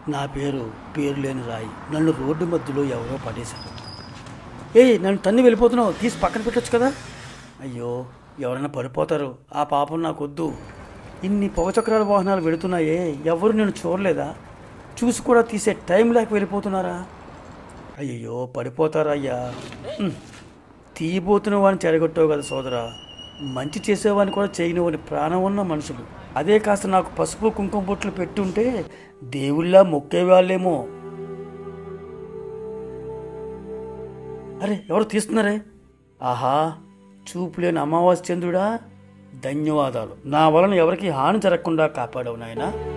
నా పేరు పేరు లేని రాయి నన్ను రోడ్డు మధ్యలో ఎవరో పడేశారు ఏయ్ నన్ను తన్ని వెళ్ళిపోతున్నావు తీసి పక్కన పెట్టొచ్చు కదా అయ్యో ఎవరైనా పడిపోతారు ఆ పాపం నాకొద్దు ఇన్ని పవచక్రాల వాహనాలు వెళుతున్నాయే ఎవరు నేను చూడలేదా చూసి కూడా తీసే టైం లేక వెళ్ళిపోతున్నారా అయ్యయ్యో పడిపోతారా అయ్యా ఉమ్. తీయబోతున్న వాడిని చెడగొట్టావు కదా సోదరా మంచి చేసేవాడిని కూడా చేయనివాని ప్రాణం ఉన్న మనుషులు అదే కాస్త నాకు పసుపు కుంకుమ బొట్లు పెట్టుంటే దేవుళ్ళ మొక్కేవాళ్ళేమో అరే ఎవరు తీస్తున్నారే ఆహా చూపులేని అమావాస్య చంద్రుడా ధన్యవాదాలు నా వలన ఎవరికి హాని జరగకుండా కాపాడవు నాయనా